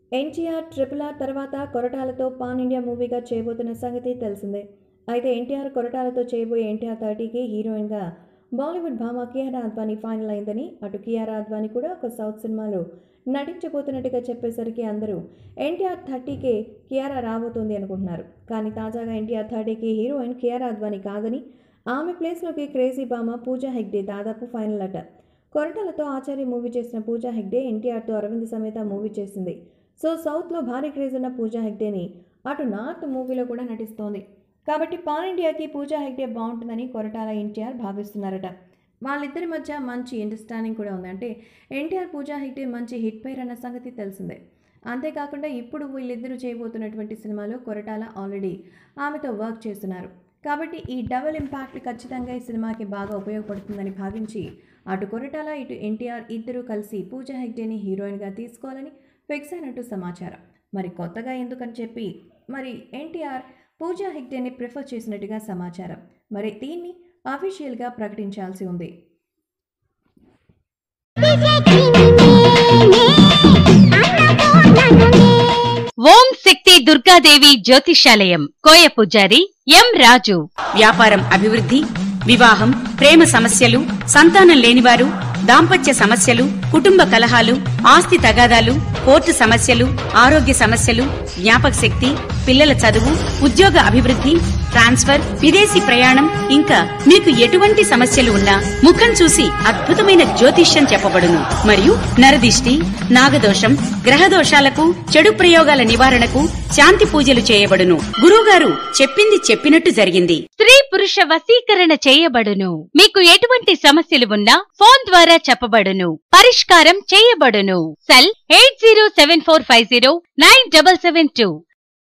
NTR triple R తర్వాత కొరటాలతో pan India మూవీగా చేయబోతున్న సంగతి తెలిసిందే అయితే ఎన్టీఆర్ కొరటాలతో చేయబోయే ఎన్టీఆర్ థర్టీకి హీరోయిన్గా బాలీవుడ్ భామ కియారా అద్వానీ ఫైనల్ అయిందని అటు కియారా అద్వానీ కూడా ఒక సౌత్ సినిమాలో నటించబోతున్నట్టుగా చెప్పేసరికి అందరూ ఎన్టీఆర్ థర్టీకే కియారా రాబోతోంది అనుకుంటున్నారు కానీ తాజాగా ఎన్టీఆర్ థర్టీకి హీరోయిన్ కియారా అద్వానీ కాదని ఆమె ప్లేస్లోకి క్రేజీ భామ పూజా హెగ్డే దాదాపు ఫైనల్ అట కొరటాలతో ఆచార్య మూవీ చేసిన పూజా హెగ్డే ఎన్టీఆర్తో అరవింద్ సమేత మూవీ చేసింది సో సౌత్లో భారీ క్రేజ్ ఉన్న పూజా హెగ్డేని అటు నార్త్ మూవీలో కూడా నటిస్తోంది కాబట్టి పాన్ ఇండియాకి పూజా హెగ్డే బాగుంటుందని కొరటాల ఎన్టీఆర్ భావిస్తున్నారట వాళ్ళిద్దరి మధ్య మంచి అండర్స్టాండింగ్ కూడా ఉంది అంటే ఎన్టీఆర్ పూజా హెగ్డే మంచి హిట్ పేర్ అన్న సంగతి తెలిసిందే అంతేకాకుండా ఇప్పుడు వీళ్ళిద్దరూ చేయబోతున్నటువంటి సినిమాలో కొరటాల ఆల్రెడీ ఆమెతో వర్క్ చేస్తున్నారు కాబట్టి ఈ డబుల్ ఇంపాక్ట్ ఖచ్చితంగా ఈ సినిమాకి బాగా ఉపయోగపడుతుందని భావించి అటు కొరటాల ఇటు ఎన్టీఆర్ ఇద్దరూ కలిసి పూజా హెగ్డేని హీరోయిన్గా తీసుకోవాలని ఫిక్స్ అయినట్టు సమాచారం మరి కొత్తగా ఎందుకని చెప్పి మరి ఎన్టీఆర్ పూజా హెగ్డేని ప్రిఫర్ చేసినట్టుగా సమాచారం మరి దీన్ని అఫీషియల్గా ప్రకటించాల్సి ఉంది ఓం శక్తి దుర్గాదేవి జ్యోతిషాలయం కోయ పూజారి ఎం రాజు వ్యాపారం అభివృద్ధి వివాహం ప్రేమ సమస్యలు సంతానం లేనివారు దాంపత్య సమస్యలు కుటుంబ కలహాలు ఆస్తి తగాదాలు కోర్టు సమస్యలు ఆరోగ్య సమస్యలు జ్ఞాపక శక్తి పిల్లల చదువు ఉద్యోగ అభివృద్ధి ట్రాన్స్ఫర్ విదేశీ ప్రయాణం ఇంకా మీకు ఎటువంటి సమస్యలు ఉన్నా ముఖం చూసి అద్భుతమైన జ్యోతిష్యం చెప్పబడును మరియు నరదిష్టి నాగదోషం గ్రహ దోషాలకు చెడు ప్రయోగాల నివారణకు శాంతి పూజలు చేయబడును గురువుగారు చెప్పింది చెప్పినట్టు జరిగింది స్త్రీ పురుష వశీకరణ చేయబడును మీకు ఎటువంటి సమస్యలు ఉన్నా ఫోన్ ద్వారా చెప్పబడును పరిష్కారం చేయబడును cell eight zero seven four five zero nine double seven two